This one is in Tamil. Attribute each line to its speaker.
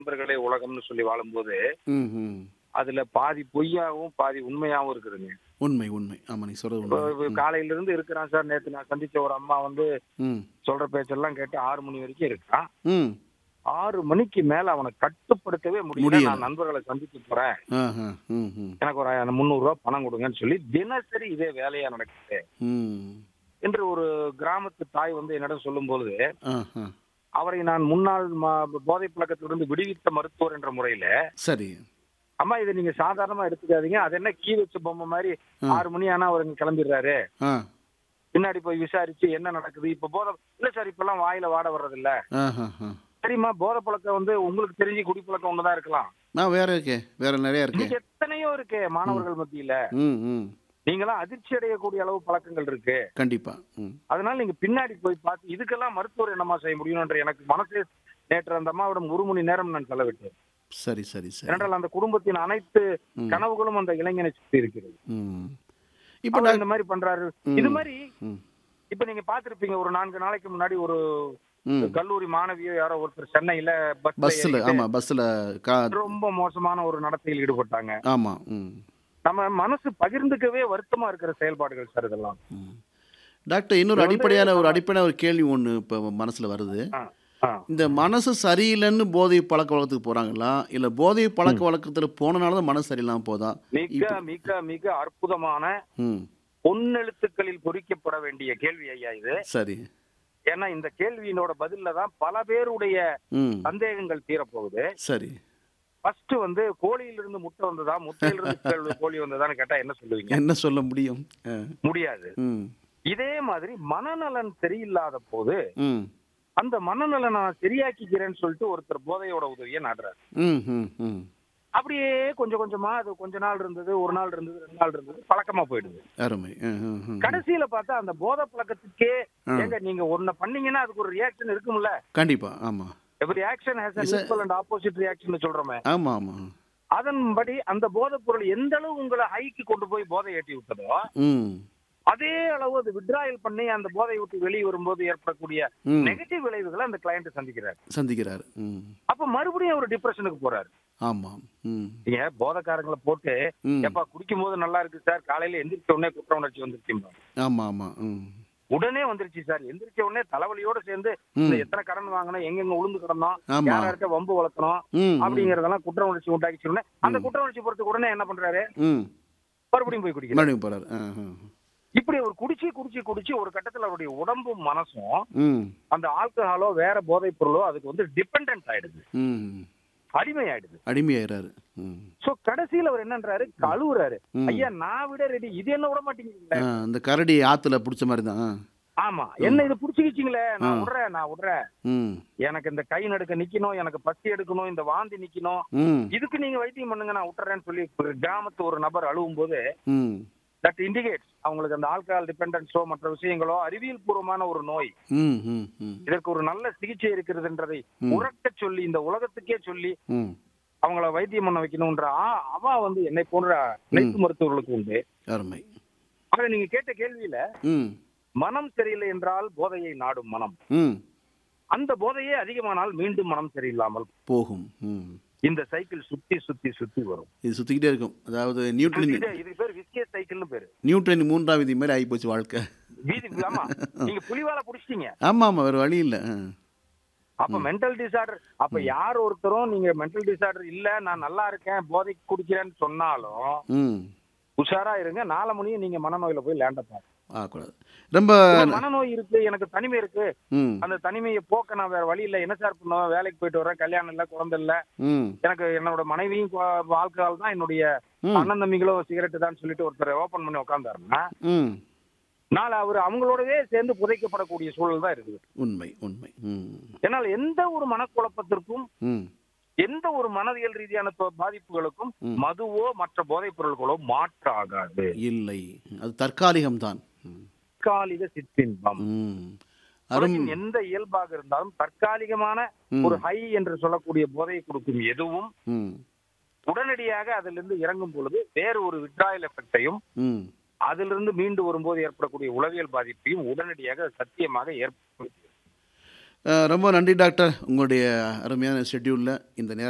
Speaker 1: நண்பர்களே உலகம்னு சொல்லி வாழும்போது
Speaker 2: ம் ம்
Speaker 1: அதுல பாதி பொய்யாவும் பாதி உண்மையாவும் இருக்குதுங்க
Speaker 2: உண்மை உண்மை ஆமாம் நீ சொல்கிறது
Speaker 1: இப்போ
Speaker 2: உண்மை
Speaker 1: இப்போ காலையில இருந்து இருக்கிறான் சார் நேத்து நான் சந்திச்ச ஒரு அம்மா வந்து
Speaker 2: ம்
Speaker 1: சொல்ற பேச்செல்லாம் கேட்டு ஆறு மணி வரைக்கும் இருக்கான்
Speaker 2: ம்
Speaker 1: ஆறு மணிக்கு மேல அவனை கட்டுப்படுத்தவே முடியல
Speaker 2: முடியல.
Speaker 1: நான் நண்பர்களை சந்திக்க போறேன்
Speaker 2: ஆ ஆ ம் ம்
Speaker 1: எனக்கு ஒரு முந்நூறு ரூபாய் பணம் கொடுங்கன்னு சொல்லி தினசரி இதே வேலையா நடக்குது
Speaker 2: ம்
Speaker 1: என்று ஒரு கிராமத்து தாய் வந்து என்னிடம் சொல்லும் பொழுது
Speaker 2: ஆ ஆ
Speaker 1: அவரை நான் முன்னாள் ம- போதை பழக்கத்திலிருந்து விடுவித்த மருத்துவர் என்ற முறையில
Speaker 2: சரி
Speaker 1: அம்மா இதை நீங்க சாதாரணமா எடுத்துக்காதீங்க அது என்ன கீ வச்ச பொம்மை மாதிரி
Speaker 2: ஆ.
Speaker 1: ஆறு மணி ஆனா அவர் இங்க கிளம்பிடுறாரு
Speaker 2: ஆ
Speaker 1: பின்னாடி போய் விசாரிச்சு என்ன நடக்குது இப்ப போதை இல்ல சார் இப்பெல்லாம் வாயில வாட வர்றது இல்ல
Speaker 2: ஆ ஆ ஆ
Speaker 1: சரிம்மா போதை பழக்கம் வந்து உங்களுக்கு தெரிஞ்சு குடிப்பழக்கம் ஒண்ணுதான் இருக்கலாம்
Speaker 2: நான் வேற இருக்கே வேற நிறைய இருக்கே
Speaker 1: இன்னைக்கு எத்தனையோ இருக்கு மாணவர்கள் மத்தியில
Speaker 2: ம் ம்
Speaker 1: நீங்களாம் அதிர்ச்சி அடையக்கூடிய அளவு பழக்கங்கள் இருக்கு
Speaker 2: கண்டிப்பா ம்
Speaker 1: அதனால நீங்க பின்னாடி போய் பார்த்து இதுக்கெல்லாம் மருத்துவர் என்னமா செய்ய முடியும்ன்ற எனக்கு மனசு நேற்று அந்த அம்மாவிடம் ஒரு மணி நேரம் நான் செலவிட்டேன்
Speaker 2: சரி சரி சரி
Speaker 1: ஏனென்றால் அந்த குடும்பத்தின் அனைத்து
Speaker 2: ம்.
Speaker 1: கனவுகளும் அந்த இளைஞனை சுற்றி இருக்கிறது
Speaker 2: ம் இப்போ
Speaker 1: இப்போ
Speaker 2: நான்
Speaker 1: இந்த மாதிரி பண்றாரு
Speaker 2: ம்.
Speaker 1: இது மாதிரி
Speaker 2: ம்
Speaker 1: இப்ப நீங்க பாத்திருப்பீங்க ஒரு நான்கு நாளைக்கு முன்னாடி ஒரு
Speaker 2: ம்
Speaker 1: கல்லூரி மாணவியோ யாரோ ஒருத்தர் சென்னையில பஸ்ல
Speaker 2: பஸ்ஸில்
Speaker 1: ஏறிட்டு
Speaker 2: ஆமாம் பஸ்ஸில் கா
Speaker 1: ரொம்ப மோசமான ஒரு நடத்தையில் ஈடுபட்டாங்க
Speaker 2: ஆமாம் ம்
Speaker 1: நம்ம மனசு பகிர்ந்துக்கவே வருத்தமா இருக்கிற செயல்பாடுகள் சார் இதெல்லாம்
Speaker 2: ம் டாக்டர் இன்னொரு
Speaker 1: இது வந்து
Speaker 2: அடிப்படையான ஒரு
Speaker 1: நம்ம-
Speaker 2: அடிப்படையான ஒரு கேள்வி ஒன்று இப்போ மனசில் வருது
Speaker 1: ஆ, ஆ.
Speaker 2: இந்த மனசு சரியில்லைன்னு போதை பழக்க வழக்கத்துக்கு போகிறாங்களா இல்லை போதை பழக்க வழக்கத்தில் போனனால தான் மனசு சரியில்லாமல் போதா
Speaker 1: மிக மிக மிக அற்புதமான
Speaker 2: ம்
Speaker 1: பொன்னெழுத்துக்களில் பொறிக்கப்பட வேண்டிய கேள்வி ஐயா இது
Speaker 2: சரி
Speaker 1: ஏன்னா இந்த கேள்வியினோட பதில்ல தான் பல பேருடைய
Speaker 2: ம்
Speaker 1: சந்தேகங்கள் தீரப்போகுது
Speaker 2: சரி
Speaker 1: ஃபர்ஸ்ட் வந்து கோழியிலிருந்து முட்டை வந்ததா முட்டையிலிருந்து கேள்வி கோழி வந்ததான்னு கேட்டா என்ன சொல்லுவீங்க
Speaker 2: என்ன சொல்ல முடியும் ஆ.
Speaker 1: முடியாது
Speaker 2: ம்
Speaker 1: இதே மாதிரி மனநலன் சரியில்லாத போது
Speaker 2: ம்
Speaker 1: அந்த மனநலனை நான் சரியாக்கிக்கிறேன்னு சொல்லிட்டு ஒருத்தர் போதையோட உதவியை நாடுறாரு
Speaker 2: ம் ம் ம்
Speaker 1: அப்படியே கொஞ்சம் கொஞ்சமா அது கொஞ்ச நாள் இருந்தது ஒரு நாள் இருந்தது ரெண்டு நாள் இருந்தது பழக்கமா போயிடுது
Speaker 2: அருமை ம், ம், ம்.
Speaker 1: கடைசியில பார்த்தா அந்த போதை பழக்கத்துக்கே
Speaker 2: ஆ.
Speaker 1: ஏங்க நீங்க ஒன்ன பண்ணீங்கன்னா அதுக்கு ஒரு ரியாக்ஷன் இருக்கும்ல
Speaker 2: கண்டிப்பா ஆமாம்
Speaker 1: every action has
Speaker 2: Yes, sir.
Speaker 1: Equal and opposite reaction சொல்றோமே
Speaker 2: ஆமாம் ஆமாம்
Speaker 1: அதன்படி அந்த போதைப் பொருள் எந்த அளவு உங்களை ஹைக்கு கொண்டு போய் போதை ஏற்றி விட்டதோ
Speaker 2: ம்
Speaker 1: அதே அளவு அது விட்ராயல் பண்ணி அந்த போதை விட்டு வெளியே வரும்போது ஏற்படக்கூடிய
Speaker 2: ம்
Speaker 1: நெகட்டிவ் விளைவுகளை அந்த கிளையண்ட் சந்திக்கிறார்
Speaker 2: சந்திக்கிறார் ம்
Speaker 1: அப்ப மறுபடியும் அவர் டிப்ரெஷனுக்கு போறாரு
Speaker 2: ஆமாம் ம்
Speaker 1: நீங்க போதைக்காரங்களை போட்டு
Speaker 2: ம்
Speaker 1: எப்பா குடிக்கும் போது நல்லா இருக்கு சார் காலையில எந்திரிச்ச உடனே குற்ற உணர்ச்சி வந்துருச்சு
Speaker 2: ஆமாம் ஆமாம் ம்
Speaker 1: உடனே வந்துருச்சு சார் எந்திரிச்ச உடனே தலைவலியோட சேர்ந்து
Speaker 2: ம்
Speaker 1: இந்த எத்தனை கடன் வாங்கணும் எங்கெங்க உளுந்து கிடந்தோம்
Speaker 2: ஆமா.
Speaker 1: யார் யார்கிட்ட வம்பு வளர்த்தணும்
Speaker 2: ம் ம்,
Speaker 1: அப்படிங்கறதெல்லாம் குற்ற உணர்ச்சி உண்டாக்கிச்சு உடனே அந்த
Speaker 2: ம்.
Speaker 1: குற்ற உணர்ச்சி பொறுத்துக்கு உடனே என்ன பண்றாரு
Speaker 2: ம்
Speaker 1: மறுபடியும் போய் குடிக்கிறார்
Speaker 2: மறுபடியும் போகிறார் ஆ ஆ.
Speaker 1: இப்படி அவர் குடிச்சு குடிச்சு குடிச்சு ஒரு கட்டத்துல அவருடைய உடம்பும் மனசும்
Speaker 2: ம்
Speaker 1: அந்த ஆல்கஹாலோ வேற போதைப் பொருளோ அதுக்கு வந்து டிபெண்ட் ஆயிடுது
Speaker 2: ம்
Speaker 1: அடிமை ஆயிடுது
Speaker 2: அடிமையாயிறாரு ம்
Speaker 1: சோ கடைசியில அவர் என்னன்றாரு கழுவுறாரு
Speaker 2: ம்.
Speaker 1: ஐயா நான் விட ரெடி இது என்ன விட மாட்டேங்குது
Speaker 2: ஆ, இந்த கரடி ஆத்துல பிடிச்ச மாதிரி தான் ஆ.
Speaker 1: ஆமா என்ன இது புடிச்சுக்கிச்சீங்களே நான்
Speaker 2: ஆ.
Speaker 1: விடுறேன் நான் விடுறேன்
Speaker 2: ம்
Speaker 1: எனக்கு இந்த கை நடுக்க நிக்கணும் எனக்கு பசி எடுக்கணும் இந்த வாந்தி நிக்கணும்
Speaker 2: ம்
Speaker 1: இதுக்கு நீங்க வைத்தியம் பண்ணுங்க நான் விட்டுறேன்னு சொல்லி ஒரு கிராமத்து ஒரு நபர் அழுவும் போது
Speaker 2: ம்
Speaker 1: தட் இண்டிகேட்ஸ் அவங்களுக்கு அந்த ஆல்கஹால் டிபெண்டன்ஸோ மற்ற விஷயங்களோ அறிவியல் பூர்வமான ஒரு நோய்
Speaker 2: ம் ம் ம்
Speaker 1: இதற்கு ஒரு நல்ல சிகிச்சை இருக்கிறதுன்றதை
Speaker 2: ம்.
Speaker 1: உறக்க சொல்லி இந்த உலகத்துக்கே சொல்லி
Speaker 2: ம்
Speaker 1: அவங்கள வைத்தியம் பண்ண வைக்கணும்ன்ற ஆ- அவா வந்து என்னை போன்ற அனைத்து மருத்துவர்களுக்கு உண்டு
Speaker 2: அருமை
Speaker 1: ஆக நீங்க கேட்ட கேள்வியில
Speaker 2: ம்
Speaker 1: மனம் சரியில்லை என்றால் போதையை நாடும் மனம்
Speaker 2: ம்
Speaker 1: அந்த போதையே அதிகமானால் மீண்டும் மனம் சரியில்லாமல்
Speaker 2: போகும் ம்
Speaker 1: இந்த சைக்கிள் சுத்தி சுத்தி சுத்தி வரும்
Speaker 2: இது சுற்றிக்கிட்டே இருக்கும் அதாவது நியூட்டன்
Speaker 1: இது இது பேர் விஸ்கே சைக்கிள்னு பேரு
Speaker 2: நியூட்டன் மூன்றாம் விதி மாதிரி ஆகிப்போச்சு வாழ்க்கை
Speaker 1: வீதி ஆமா நீங்க புலிவால புடிச்சிட்டீங்க
Speaker 2: ஆமாம் ஆமாம் வேறு வழி இல்லை ஆ
Speaker 1: அப்ப மென்டல் டிசார்டர் அப்ப யார் ஒருத்தரும் நீங்க மென்டல் டிசார்டர் இல்ல நான் நல்லா இருக்கேன் போதைக்கு குடிக்கிறேன்னு சொன்னாலும்
Speaker 2: ம்
Speaker 1: உஷாரா இருங்க நாலு மணியும் நீங்க மனநோயில போய் லேண்ட பாருங்க
Speaker 2: ஆகக்கூடாது ரொம்ப
Speaker 1: மனநோய் இருக்கு எனக்கு தனிமை இருக்கு
Speaker 2: ம்
Speaker 1: அந்த தனிமையை போக்க நான் வேற வழி இல்ல என்ன சார் பண்ணுவேன் வேலைக்கு போயிட்டு வரேன் கல்யாணம் இல்ல குழந்தை இல்ல
Speaker 2: ம்
Speaker 1: எனக்கு என்னோட மனைவியும் ஆல்கஹால் தான் என்னுடைய
Speaker 2: ம்
Speaker 1: அண்ணன் தம்பிகளும் சிகரெட் தான் சொல்லிட்டு ஒருத்தர் ஓபன் பண்ணி உட்காந்தாருன்னா
Speaker 2: ம்
Speaker 1: நாளை அவர் அவங்களோடவே சேர்ந்து புதைக்கப்படக்கூடிய சூழல் தான் இருக்குது
Speaker 2: உண்மை உண்மை ம்
Speaker 1: என்னால் எந்த ஒரு மனக்குழப்பத்திற்கும்
Speaker 2: ம்
Speaker 1: எந்த ஒரு மனதியல் ரீதியான தொ- பாதிப்புகளுக்கும்
Speaker 2: ம்.
Speaker 1: மதுவோ மற்ற போதைப் பொருள்களோ மாற்றாகாது
Speaker 2: இல்லை அது தற்காலிகம்தான் ம்
Speaker 1: தற்காலிக சிற்றின்பம்
Speaker 2: ம் அரும்
Speaker 1: உலகின் எந்த இயல்பாக இருந்தாலும் தற்காலிகமான
Speaker 2: ம்.
Speaker 1: ஒரு ஹை என்று சொல்லக்கூடிய போதையை கொடுக்கும் எதுவும்
Speaker 2: ம்
Speaker 1: உடனடியாக அதிலிருந்து இறங்கும் பொழுது வேறு ஒரு விட்ராயல் எஃபெக்டையும்
Speaker 2: ம்
Speaker 1: அதிலிருந்து மீண்டு வரும்போது ஏற்படக்கூடிய உளவியல் பாதிப்பையும் உடனடியாக சத்தியமாக ஏற்படுத்தும்
Speaker 2: அஹ், ரொம்ப நன்றி டாக்டர் உங்களுடைய அருமையான ஷெட்யூலில் இந்த நேரம்